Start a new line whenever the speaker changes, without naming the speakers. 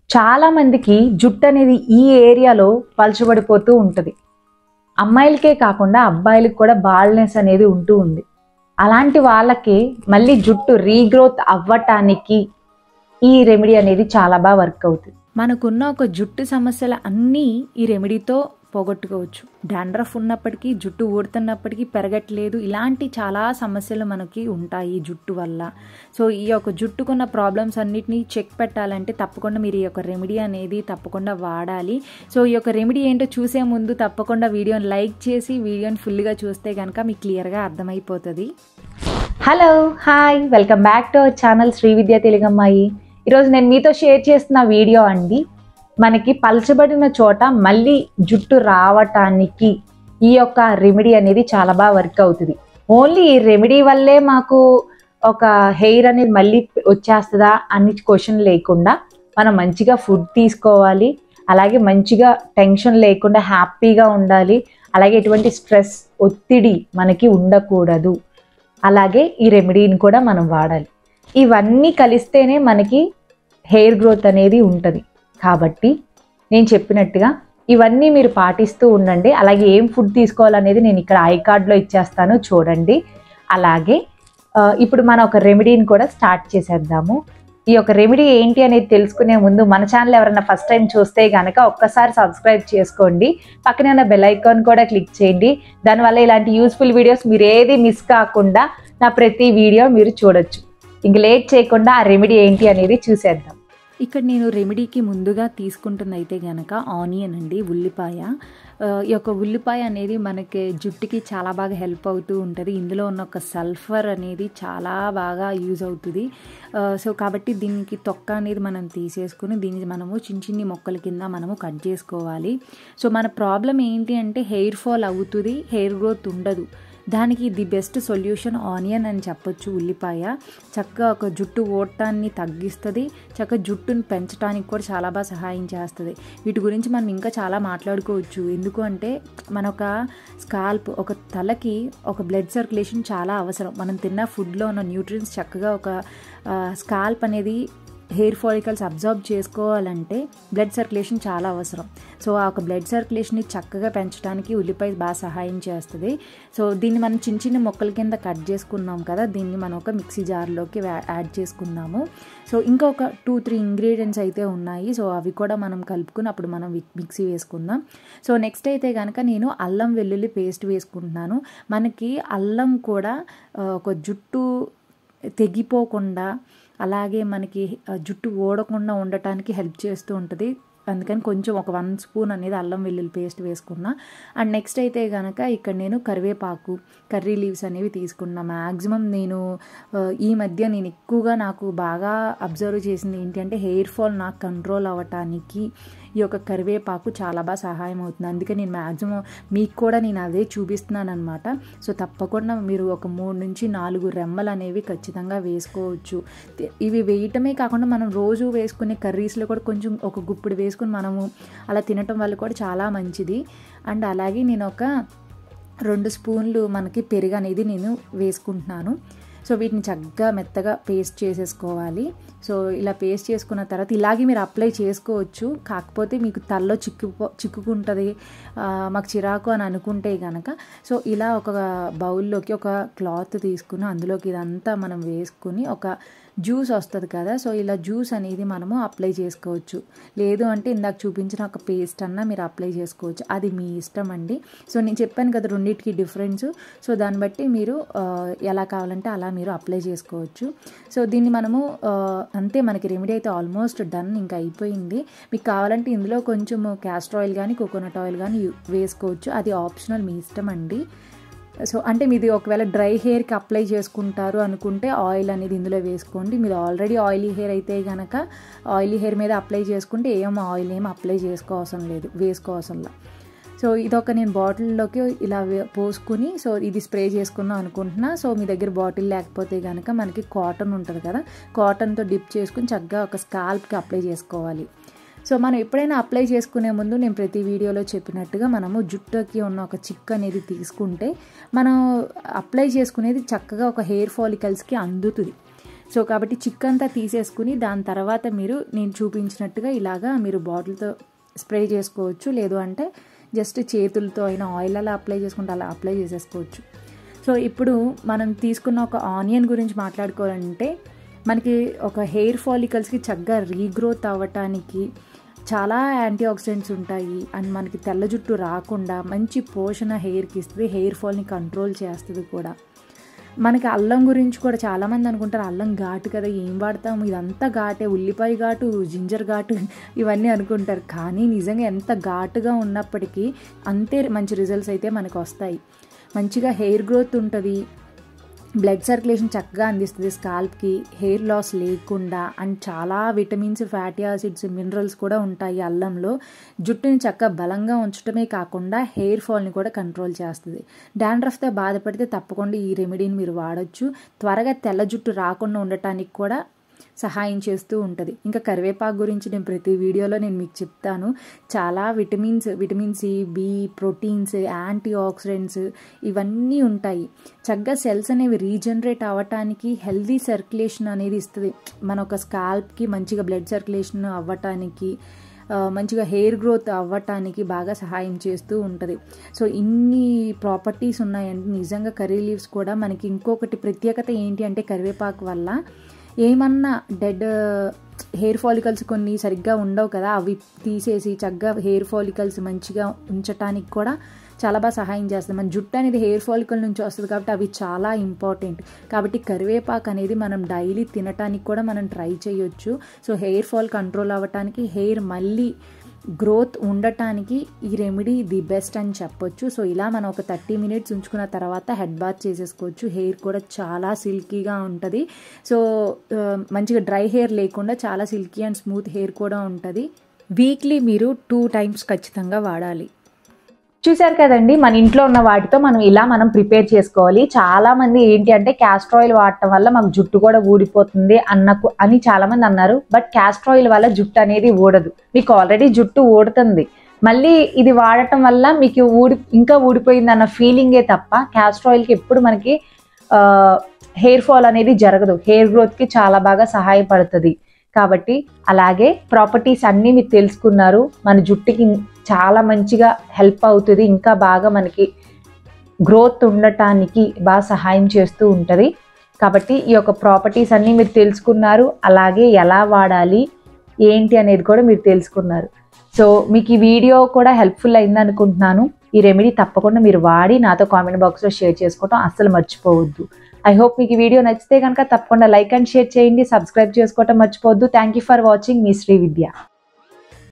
చాలా మందికి జుట్టు అనేది ఈ ఏరియాలో పలచబడిపోతూ ఉంటుంది అమ్మాయిలకే కాకుండా అబ్బాయిలకు కూడా బాల్నెస్ అనేది ఉంటూ ఉంది అలాంటి వాళ్ళకి మళ్ళీ జుట్టు రీగ్రోత్ అవ్వటానికి ఈ రెమెడీ అనేది చాలా బాగా వర్క్ అవుతుంది
మనకున్న ఒక జుట్టు సమస్యలు అన్నీ ఈ రెమెడీతో పోగొట్టుకోవచ్చు డాండ్రఫ్ ఉన్నప్పటికీ జుట్టు ఊడుతున్నప్పటికీ పెరగట్లేదు ఇలాంటి చాలా సమస్యలు మనకి ఉంటాయి ఈ జుట్టు వల్ల సో ఈ యొక్క జుట్టుకున్న ప్రాబ్లమ్స్ అన్నిటినీ చెక్ పెట్టాలంటే తప్పకుండా మీరు ఈ యొక్క రెమెడీ అనేది తప్పకుండా వాడాలి సో ఈ యొక్క రెమెడీ ఏంటో చూసే ముందు తప్పకుండా వీడియోని లైక్ చేసి వీడియోని ఫుల్గా చూస్తే కనుక మీకు క్లియర్గా అర్థమైపోతుంది
hello hi welcome back to our channel Shri Vidya తెలుగమ్మాయి ఈరోజు నేను మీతో షేర్ చేస్తున్న వీడియో అండి మనకి పలచబడిన చోట మళ్ళీ జుట్టు రావటానికి ఈ యొక్క రెమెడీ అనేది చాలా బాగా వర్క్ అవుతుంది ఓన్లీ ఈ రెమెడీ వల్లే మాకు ఒక హెయిర్ అనేది మళ్ళీ వచ్చేస్తుందా అని క్వశ్చన్ లేకుండా మనం మంచిగా ఫుడ్ తీసుకోవాలి అలాగే మంచిగా టెన్షన్ లేకుండా హ్యాపీగా ఉండాలి అలాగే ఎటువంటి స్ట్రెస్ ఒత్తిడి మనకి ఉండకూడదు అలాగే ఈ రెమెడీని కూడా మనం వాడాలి ఇవన్నీ కలిస్తేనే మనకి హెయిర్ గ్రోత్ అనేది ఉంటుంది కాబట్టి నేను చెప్పినట్టుగా ఇవన్నీ మీరు పాటిస్తూ ఉండండి అలాగే ఏం ఫుడ్ తీసుకోవాలనేది నేను ఇక్కడ ఐ కార్డ్లో ఇచ్చేస్తాను చూడండి అలాగే ఆ, ఇప్పుడు మనం ఒక రెమెడీని కూడా స్టార్ట్ చేసేద్దాము ఈ యొక్క రెమెడీ ఏంటి అనేది తెలుసుకునే ముందు మన ఛానల్ ఎవరైనా ఫస్ట్ టైం చూస్తే కనుక ఒక్కసారి సబ్స్క్రైబ్ చేసుకోండి పక్కనే ఉన్న బెల్ ఐకాన్ కూడా క్లిక్ చేయండి దానివల్ల ఇలాంటి యూస్ఫుల్ వీడియోస్ మీరు ఏది మిస్ కాకుండా నా ప్రతి వీడియో మీరు చూడొచ్చు ఇంక లేట్ చేయకుండా ఆ రెమెడీ ఏంటి అనేది చూసేద్దాం
ఇక్కడ నేను రెమెడీకి ముందుగా తీసుకుంటుంది అయితే గనక ఆనియన్ అండి ఉల్లిపాయ ఆ, ఈ యొక్క ఉల్లిపాయ అనేది మనకి జుట్టుకి చాలా బాగా హెల్ప్ అవుతూ ఉంటుంది ఇందులో ఉన్న ఒక సల్ఫర్ అనేది చాలా బాగా యూజ్ అవుతుంది ఆ, సో కాబట్టి దీనికి తొక్క అనేది మనం తీసేసుకుని దీన్ని మనము చిన్న చిన్ని మొక్కల కింద మనము కట్ చేసుకోవాలి సో మన ప్రాబ్లం ఏంటి అంటే హెయిర్ ఫాల్ అవుతుంది హెయిర్ గ్రోత్ ఉండదు దానికి ది బెస్ట్ సొల్యూషన్ ఆనియన్ అని చెప్పొచ్చు ఉల్లిపాయ చక్కగా ఒక జుట్టు ఓటాన్ని తగ్గిస్తుంది చక్కగా జుట్టుని పెంచడానికి కూడా చాలా బాగా సహాయం చేస్తుంది వీటి గురించి మనం ఇంకా చాలా మాట్లాడుకోవచ్చు ఎందుకు అంటే మన ఒక స్కాల్ప్ ఒక తలకి ఒక బ్లడ్ సర్క్యులేషన్ చాలా అవసరం మనం తిన్న ఫుడ్లో ఉన్న న్యూట్రియన్స్ చక్కగా ఒక స్కాల్ప్ అనేది హెయిర్ ఫాలికల్స్ అబ్జర్వ్ చేసుకోవాలంటే బ్లడ్ సర్క్యులేషన్ చాలా అవసరం సో ఆ ఒక బ్లడ్ సర్క్యులేషన్ని చక్కగా పెంచడానికి ఉల్లిపాయ బాగా సహాయం చేస్తుంది సో దీన్ని మనం చిన్న చిన్న మొక్కల కింద కట్ చేసుకున్నాం కదా దీన్ని మనం ఒక మిక్సీ జార్లోకి యాడ్ చేసుకున్నాము సో ఇంకొక టూ త్రీ ఇంగ్రీడియంట్స్ అయితే ఉన్నాయి సో అవి కూడా మనం కలుపుకుని అప్పుడు మనం వి- మిక్సీ వేసుకుందాం సో నెక్స్ట్ అయితే కనుక నేను అల్లం వెల్లుల్లి పేస్ట్ వేసుకుంటున్నాను మనకి అల్లం కూడా ఆ, ఒక జుట్టు తెగిపోకుండా అలాగే మనకి ఆ, జుట్టు ఓడకుండా ఉండటానికి హెల్ప్ చేస్తూ ఉంటుంది అందుకని కొంచెం ఒక వన్ స్పూన్ అనేది అల్లం వెల్లుల్లి పేస్ట్ వేసుకున్నా అండ్ నెక్స్ట్ అయితే కనుక ఇక్కడ నేను కరివేపాకు కర్రీ లీవ్స్ అనేవి తీసుకున్నా మ్యాక్సిమం నేను ఆ, ఈ మధ్య నేను ఎక్కువగా నాకు బాగా అబ్జర్వ్ చేసింది ఏంటి అంటే హెయిర్ ఫాల్ నాకు కంట్రోల్ అవ్వటానికి ఈ యొక్క కరివేపాకు చాలా బాగా సహాయం అవుతుంది అందుకే నేను మ్యాక్సిమం మీకు కూడా నేను అదే చూపిస్తున్నాను అనమాట సో తప్పకుండా మీరు ఒక మూడు నుంచి నాలుగు రెమ్మలు అనేవి ఖచ్చితంగా వేసుకోవచ్చు తి- ఇవి వేయటమే కాకుండా మనం రోజు వేసుకునే కర్రీస్లో కూడా కొంచెం ఒక గుప్పుడు వేసుకుని మనము అలా తినటం వల్ల కూడా చాలా మంచిది అండ్ అలాగే నేను ఒక రెండు స్పూన్లు మనకి పెరుగు అనేది నేను వేసుకుంటున్నాను సో వీటిని చక్కగా మెత్తగా పేస్ట్ చేసేసుకోవాలి సో ఇలా పేస్ట్ చేసుకున్న తర్వాత ఇలాగే మీరు అప్లై చేసుకోవచ్చు కాకపోతే మీకు తల్లో చిక్కు చిక్కుకుంటుంది ఆ, మాకు చిరాకు అని అనుకుంటే కనుక సో ఇలా ఒక బౌల్లోకి ఒక క్లాత్ తీసుకుని అందులోకి ఇదంతా మనం వేసుకుని ఒక జ్యూస్ వస్తుంది కదా సో ఇలా జ్యూస్ అనేది మనము అప్లై చేసుకోవచ్చు లేదు అంటే ఇందాక చూపించిన ఒక పేస్ట్ అన్నా మీరు అప్లై చేసుకోవచ్చు అది మీ ఇష్టం అండి సో నేను చెప్పాను కదా రెండింటికి డిఫరెన్స్ సో దాన్ని బట్టి మీరు ఆ, ఎలా కావాలంటే అలా మీరు అప్లై చేసుకోవచ్చు సో దీన్ని మనము ఆ, అంతే మనకి రెమెడీ అయితే ఆల్మోస్ట్ డన్ ఇంకా అయిపోయింది మీకు కావాలంటే ఇందులో కొంచెం క్యాస్టర్ ఆయిల్ కానీ కోకోనట్ ఆయిల్ కానీ వేసుకోవచ్చు అది ఆప్షనల్ మీ ఇష్టం అండి సో అంటే మీది ఒకవేళ డ్రై హెయిర్కి అప్లై చేసుకుంటారు అనుకుంటే ఆయిల్ అనేది ఇందులో వేసుకోండి మీరు ఆల్రెడీ ఆయిలీ హెయిర్ అయితే కనుక ఆయిలీ హెయిర్ మీద అప్లై చేసుకుంటే ఏం ఆయిల్ ఏం అప్లై చేసుకోవసరం లేదు వేసుకోవసరంలా సో ఇదొక నేను బాటిల్లోకి ఇలా వే- పోసుకుని సో ఇది స్ప్రే చేసుకుందాం అనుకుంటున్నా సో మీ దగ్గర బాటిల్ లేకపోతే కనుక మనకి కాటన్ ఉంటుంది కదా కాటన్తో డిప్ చేసుకుని చక్కగా ఒక స్కాల్ప్కి అప్లై చేసుకోవాలి సో మనం ఎప్పుడైనా అప్లై చేసుకునే ముందు నేను ప్రతి వీడియోలో చెప్పినట్టుగా మనము జుట్టుకి ఉన్న ఒక చిక్ అనేది తీసుకుంటే మనం అప్లై చేసుకునేది చక్కగా ఒక హెయిర్ ఫాలికల్స్కి అందుతుంది సో కాబట్టి చిక్ అంతా తీసేసుకుని దాని తర్వాత మీరు నేను చూపించినట్టుగా ఇలాగా మీరు బాటిల్తో స్ప్రే చేసుకోవచ్చు లేదు అంటే జస్ట్ చేతులతో అయినా ఆయిల్ అలా అప్లై చేసుకుంటే అలా అప్లై చేసేసుకోవచ్చు సో ఇప్పుడు మనం తీసుకున్న ఒక ఆనియన్ గురించి మాట్లాడుకోవాలంటే మనకి ఒక హెయిర్ ఫాలికల్స్కి చక్కగా రీగ్రోత్ అవ్వటానికి చాలా యాంటీ ఆక్సిడెంట్స్ ఉంటాయి అండ్ మనకి తెల్ల జుట్టు రాకుండా మంచి పోషణ హెయిర్కి ఇస్తుంది హెయిర్ ఫాల్ని కంట్రోల్ చేస్తుంది కూడా మనకి అల్లం గురించి కూడా చాలామంది అనుకుంటారు అల్లం ఘాటు కదా ఏం వాడతాము ఇదంతా ఘాటే ఉల్లిపాయ ఘాటు జింజర్ ఘాటు ఇవన్నీ అనుకుంటారు కానీ నిజంగా ఎంత ఘాటుగా ఉన్నప్పటికీ అంతే మంచి రిజల్ట్స్ అయితే మనకు వస్తాయి మంచిగా హెయిర్ గ్రోత్ ఉంటుంది బ్లడ్ సర్క్యులేషన్ చక్కగా అందిస్తుంది స్కాల్ప్కి హెయిర్ లాస్ లేకుండా అండ్ చాలా విటమిన్స్ ఫ్యాటీ యాసిడ్స్ మినరల్స్ కూడా ఉంటాయి అల్లంలో జుట్టుని చక్కగా బలంగా ఉంచడమే కాకుండా హెయిర్ ఫాల్ని కూడా కంట్రోల్ చేస్తుంది డాండ్రఫ్తో బాధపడితే తప్పకుండా ఈ రెమెడీని మీరు వాడచ్చు త్వరగా తెల్ల జుట్టు రాకుండా ఉండటానికి కూడా సహాయం చేస్తూ ఉంటుంది ఇంకా కరివేపాకు గురించి నేను ప్రతి వీడియోలో నేను మీకు చెప్తాను చాలా vitamins vitamin C B proteins antioxidants ఇవన్నీ ఉంటాయి చక్కగా సెల్స్ అనేవి రీజనరేట్ అవ్వటానికి హెల్దీ సర్క్యులేషన్ అనేది ఇస్తుంది మన ఒక స్కాల్ప్కి మంచిగా బ్లడ్ సర్క్యులేషన్ అవ్వటానికి మంచిగా హెయిర్ గ్రోత్ అవ్వటానికి బాగా సహాయం చేస్తూ ఉంటుంది సో ఇన్ని ప్రాపర్టీస్ ఉన్నాయండి నిజంగా కర్రీ లీవ్స్ కూడా మనకి ఇంకొకటి ప్రత్యేకత ఏంటి అంటే కరివేపాకు వల్ల ఏమన్నా డెడ్ హెయిర్ ఫాలికల్స్ కొన్ని సరిగ్గా ఉండవు కదా అవి తీసేసి చక్కగా హెయిర్ ఫాలికల్స్ మంచిగా ఉంచటానికి కూడా చాలా బాగా సహాయం చేస్తుంది మన జుట్టు అనేది హెయిర్ ఫాలికల్ నుంచి వస్తుంది కాబట్టి అవి చాలా ఇంపార్టెంట్ కాబట్టి కరివేపాకు అనేది మనం డైలీ తినటానికి కూడా మనం ట్రై చేయొచ్చు సో హెయిర్ ఫాల్ కంట్రోల్ అవ్వటానికి హెయిర్ మళ్ళీ గ్రోత్ ఉండటానికి ఈ రెమెడీ ది బెస్ట్ అని చెప్పొచ్చు సో ఇలా మనం ఒక థర్టీ మినిట్స్ ఉంచుకున్న తర్వాత హెడ్ బాత్ చేసేసుకోవచ్చు హెయిర్ కూడా చాలా సిల్కీగా ఉంటుంది సో మంచిగా డ్రై హెయిర్ లేకుండా చాలా సిల్కీ అండ్ స్మూత్ హెయిర్ కూడా ఉంటుంది వీక్లీ మీరు టూ టైమ్స్ ఖచ్చితంగా వాడాలి
చూశారు కదండి మన ఇంట్లో ఉన్న వాటితో మనం ఇలా మనం ప్రిపేర్ చేసుకోవాలి చాలా మంది ఏంటి అంటే క్యాస్టర్ ఆయిల్ వాడటం వల్ల మాకు జుట్టు కూడా ఊడిపోతుంది అన్నకు అని చాలా మంది అన్నారు బట్ క్యాస్టర్ ఆయిల్ వల్ల జుట్టు అనేది ఊడదు మీకు ఆల్రెడీ జుట్టు ఊడుతుంది మళ్ళీ ఇది వాడటం వల్ల మీకు ఊడి ఇంకా ఊడిపోయింది అన్న ఫీలింగే తప్ప క్యాస్టర్ ఆయిల్కి ఎప్పుడు మనకి హెయిర్ ఫాల్ అనేది జరగదు హెయిర్ గ్రోత్కి చాలా బాగా సహాయపడుతుంది కాబట్టి అలాగే ప్రాపర్టీస్ అన్నీ మీరు తెలుసుకున్నారు మన జుట్టుకి చాలా మంచిగా హెల్ప్ అవుతుంది ఇంకా బాగా మనకి గ్రోత్ ఉండటానికి బాగా సహాయం చేస్తూ ఉంటుంది కాబట్టి ఈ యొక్క ప్రాపర్టీస్ అన్నీ మీరు తెలుసుకున్నారు అలాగే ఎలా వాడాలి ఏంటి అనేది కూడా మీరు తెలుసుకున్నారు సో మీకు ఈ వీడియో కూడా హెల్ప్ఫుల్ అయింది అనుకుంటున్నాను ఈ రెమెడీ తప్పకుండా మీరు వాడి నాతో కామెంట్ బాక్స్లో షేర్ చేసుకోవటం అస్సలు మర్చిపోవద్దు ఐ హోప్ మీకు ఈ వీడియో నచ్చితే కనుక తప్పకుండా లైక్ అండ్ షేర్ చేయండి సబ్స్క్రైబ్ చేసుకోవటం మర్చిపోవద్దు థ్యాంక్ యూ ఫర్ వాచింగ్ మీ శ్రీ విద్య